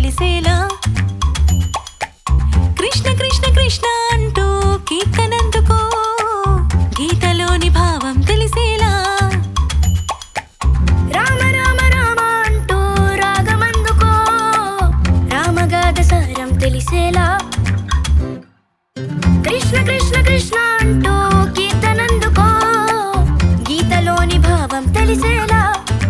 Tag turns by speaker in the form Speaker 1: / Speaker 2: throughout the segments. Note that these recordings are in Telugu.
Speaker 1: తెలిసేలా కృష్ణ కృష్ణ కృష్ణ అంటూ కీర్తనందుకో గీతలోని భావం తెలిసేలా
Speaker 2: రామ రామ రామ అంటూ రాగమందుకో రామగాథ సారం తెలిసేలా కృష్ణ కృష్ణ కృష్ణ అంటూ కీర్తనందుకో గీతలోని భావం తెలిసేలా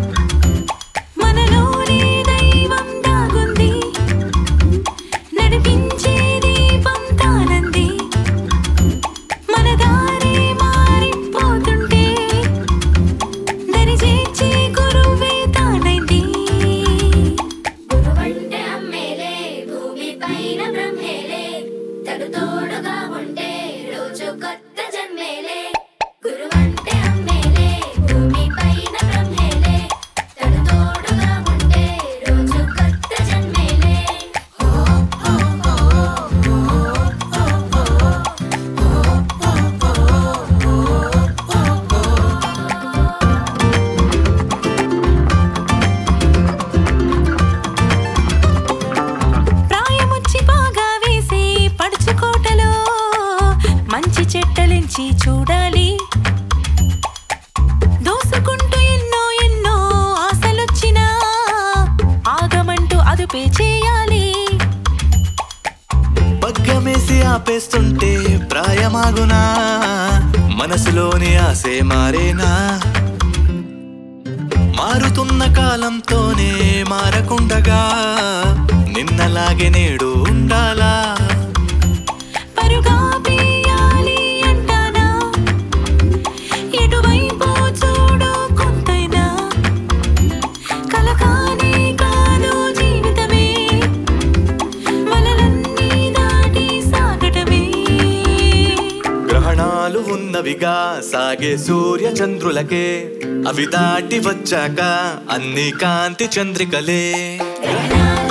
Speaker 1: మనలోని దైవం దాగుంది నడిపించే దీపం తానంది మన దారి మారిపోతుంటే దరి చేర్చే గురువే తానైంది
Speaker 2: గురువంటే అమ్మేలే భూమి పైన బ్రహ్మేలే తను తోడుగా ఉంటే రోజు కొత్త జన్మేలే గురువంటే అమ్మేలే భూమి పైన బ్రహ్మేలే తను తోడుగా ఉంటే రోజు కొత్త జన్మేలే
Speaker 1: ప్రాయముచ్చి బాగా వేసి పడుచుకోటలో మంచి చెట్టలించి చూడాలి దోసుకుంటూ ఎన్నో ఎన్నో ఆశలొచ్చినా ఆగమంటూ అదుపే చేయాలి
Speaker 3: పగ్గమేసి ఆపేస్తుంటే ప్రాయమాగునా మనసులోని ఆసే మారేనా మారుతున్న కాలంతోనే మారకుండగా నిన్నలాగే నేడు ఉండాలా
Speaker 1: పరుగా పేయాలి అంటానా ఎటువైపు చూడు కొంతైనా కలకానే కాదు జీవితమే వలలన్నీ దాటి సాగటమే
Speaker 3: గ్రహణాలు ఉన్నవిగా సాగే సూర్య చంద్రులకే అవి దాటి వచ్చాక అన్ని కాంతి చంద్రికలే
Speaker 2: గ్రహణాలు